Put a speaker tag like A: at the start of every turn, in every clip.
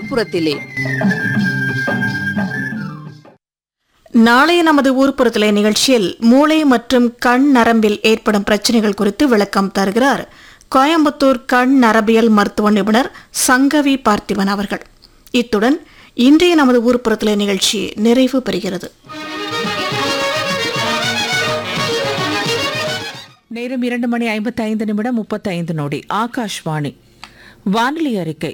A: ஊர்ப்புறத்திலே
B: நாளைய நமது ஊர்ப்புறத்திலே நிகழ்ச்சியில் மூளை மற்றும் கண் நரம்பில் ஏற்படும் பிரச்சனைகள் குறித்து விளக்கம் தருகிறார் கோயம்புத்தூர் கண் நரம்பியல் மருத்துவ நிபுணர் சங்கவி பார்த்திபன் அவர்கள் இத்துடன் இன்றைய நமது ஊர்ப்புறத்திலே நிகழ்ச்சி நிறைவு பெறுகிறது
C: நேரம் இரண்டு மணி ஐம்பத்தைந்து நிமிடம் முப்பத்தைந்து நொடி ஆகாஷ்வாணி வானிலை அறிக்கை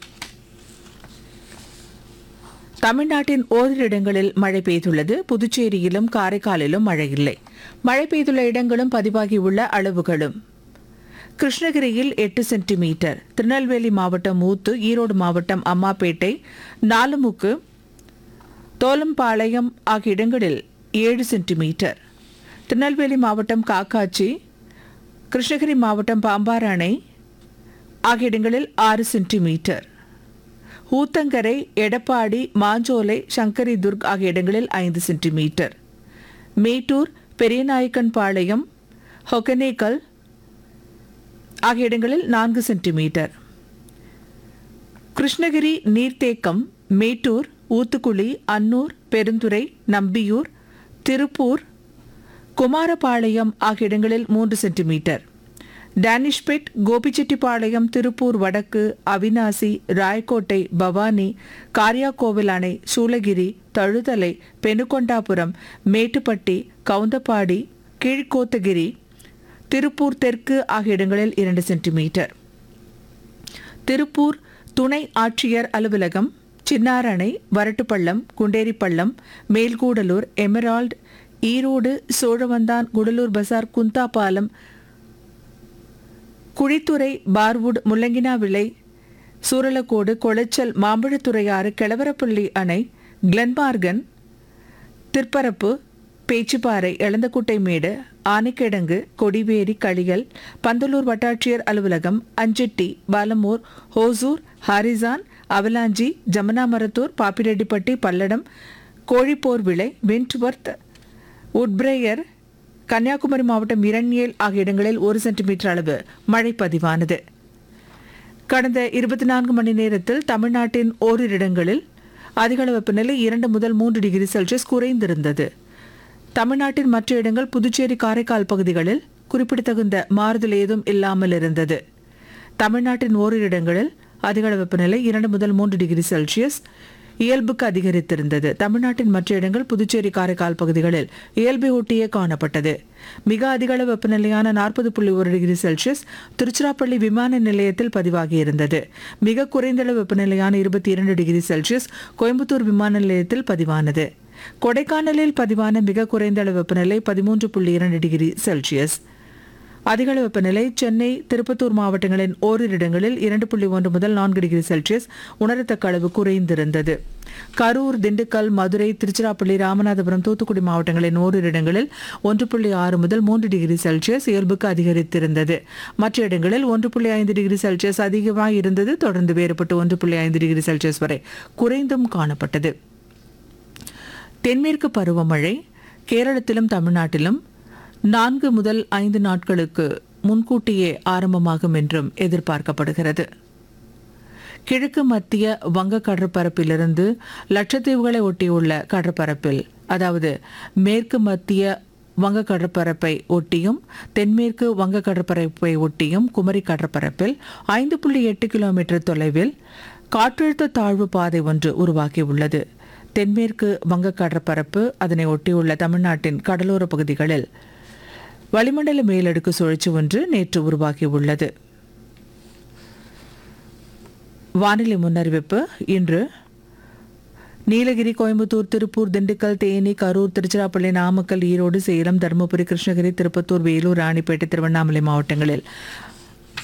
C: தமிழ்நாட்டின் ஓரிரு இடங்களில் மழை பெய்துள்ளது புதுச்சேரியிலும் காரைக்காலிலும் மழை இல்லை மழை பெய்துள்ள இடங்களும் பதிவாகியுள்ள அளவுகளும் கிருஷ்ணகிரியில் எட்டு சென்டிமீட்டர் திருநெல்வேலி மாவட்டம் ஊத்து ஈரோடு மாவட்டம் அம்மாப்பேட்டை நாலுமுக்கு தோலம்பாளையம் ஆகிய இடங்களில் ஏழு சென்டிமீட்டர் திருநெல்வேலி மாவட்டம் காக்காச்சி கிருஷ்ணகிரி மாவட்டம் பாம்பார் அணை ஆகிய இடங்களில் ஆறு சென்டிமீட்டர் ஊத்தங்கரை எடப்பாடி மாஞ்சோலை சங்கரி துர்க் ஆகிய இடங்களில் ஐந்து சென்டிமீட்டர் மேட்டூர் பெரியநாயக்கன்பாளையம் ஹொகனேக்கல் ஆகிய இடங்களில் நான்கு சென்டிமீட்டர் கிருஷ்ணகிரி நீர்த்தேக்கம் மேட்டூர் ஊத்துக்குளி அன்னூர் பெருந்துறை நம்பியூர் திருப்பூர் குமாரபாளையம் ஆகிய இடங்களில் மூன்று சென்டிமீட்டர் டேனிஷ்பெட் கோபிச்செட்டிப்பாளையம் திருப்பூர் வடக்கு அவினாசி ராயக்கோட்டை பவானி காரியாக்கோவில் அணை சூளகிரி தழுதலை பெனுகொண்டாபுரம் மேட்டுப்பட்டி கவுந்தப்பாடி கீழ்கோத்தகிரி திருப்பூர் தெற்கு ஆகிய இடங்களில் இரண்டு சென்டிமீட்டர் திருப்பூர் துணை ஆட்சியர் அலுவலகம் சின்னாரணை Varattupallam Gunderipallam Melkudalur Emerald Erode Cholavandan Gudalur bazaar Kundapalam Kuzhithurai Barwood Mullanginavilai Suralacode Colachel Mambazhathuraiyar Kilavarapalli அணை கிளன்மார்கன் திற்பரப்பு பேச்சுப்பாறை எளந்தக்குட்டை மேடு ஆனைக்கிடங்கு கொடிவேரி களியல் பந்தலூர் வட்டாட்சியர் அலுவலகம் Anchetti Palamur Hosur Harrison Avalanche Jamunamarathur Pappireddipatti Palladam Kozhiporvilai Wentworth Woodbriar Kanyakumari மாவட்டம் இரண்யேல் ஆகிய இடங்களில் ஒரு சென்டிமீட்டர் அளவு மழை பதிவானது கடந்த இருபத்தி நான்கு மணி நேரத்தில் தமிழ்நாட்டின் ஓரிரு இடங்களில் அதிகளவு வெப்பநிலை இரண்டு முதல் மூன்று டிகிரி செல்சியஸ் குறைந்திருந்தது தமிழ்நாட்டின் மற்ற இடங்கள் புதுச்சேரி காரைக்கால் பகுதிகளில் குறிப்பிடத்தகுந்த மாறுதல் ஏதும் இல்லாமல் இருந்தது தமிழ்நாட்டின் ஓரிரு இடங்களில் அதிகளவு வெப்பநிலை இரண்டு முதல் மூன்று டிகிரி செல்சியஸ் இயல்புக்கு அதிகரித்திருந்தது தமிழ்நாட்டின் மற்ற இடங்கள் புதுச்சேரி காரைக்கால் பகுதிகளில் இயல்பை ஒட்டியே காணப்பட்டது மிக அதிக அளவு வெப்பநிலையான நாற்பது புள்ளி ஒரு டிகிரி செல்சியஸ் திருச்சிராப்பள்ளி விமான நிலையத்தில் பதிவாகியிருந்தது மிக குறைந்த அளவு வெப்பநிலையான இருபத்தி இரண்டு டிகிரி செல்சியஸ் கோயம்புத்தூர் விமான நிலையத்தில் பதிவானது கொடைக்கானலில் பதிவான மிக குறைந்த அளவு வெப்பநிலை பதிமூன்று புள்ளி இரண்டு டிகிரி செல்சியஸ் அதிகளவு வெப்பநிலை சென்னை திருப்பத்தூர் மாவட்டங்களின் ஓரிரு இடங்களில் இரண்டு புள்ளி ஒன்று முதல் நான்கு டிகிரி செல்சியஸ் உணரத்தக்க அளவு குறைந்திருந்தது கரூர் திண்டுக்கல் மதுரை திருச்சிராப்பள்ளி ராமநாதபுரம் தூத்துக்குடி மாவட்டங்களின் ஓரிரு இடங்களில் ஒன்று புள்ளி ஆறு முதல் மூன்று டிகிரி செல்சியஸ் இயல்புக்கு அதிகரித்திருந்தது மற்ற இடங்களில் ஒன்று புள்ளி ஐந்து டிகிரி செல்சியஸ் அதிகமாக இருந்தது தொடர்ந்து வேறுபட்டு ஒன்று புள்ளி ஐந்து டிகிரி செல்சியஸ் வரை குறைந்தும் காணப்பட்டது தென்மேற்கு பருவமழை கேரளத்திலும் தமிழ்நாட்டிலும் நான்கு முதல் ஐந்து நாட்களுக்கு முன்கூட்டியே ஆரம்பமாகும் என்றும் எதிர்பார்க்கப்படுகிறது கிழக்கு மத்திய வங்க கடற்பரப்பிலிருந்து லட்சத்தீவுகளை ஒட்டியுள்ள கடற்பரப்பில் அதாவது மேற்கு மத்திய வங்க கடற்பரப்பை ஒட்டியும் தென்மேற்கு வங்க கடற்பரப்பை ஒட்டியும் குமரி கடற்பரப்பில் ஐந்து புள்ளி எட்டு கிலோமீட்டர் தொலைவில் காற்றழுத்த தாழ்வு பாதை ஒன்று உருவாகியுள்ளது தென்மேற்கு வங்க கடற்பரப்பு அதனை ஒட்டியுள்ள தமிழ்நாட்டின் கடலோர பகுதிகளில் வளிமண்டல மேலடுக்கு சுழற்சி ஒன்று நேற்று உருவாகியுள்ளது வானிலை முன்னறிவிப்பு இன்று நீலகிரி கோயம்புத்தூர் திருப்பூர் திண்டுக்கல் தேனி கரூர் திருச்சிராப்பள்ளி நாமக்கல் ஈரோடு சேலம் தருமபுரி கிருஷ்ணகிரி திருப்பத்தூர் வேலூர் ராணிப்பேட்டை திருவண்ணாமலை மாவட்டங்களில்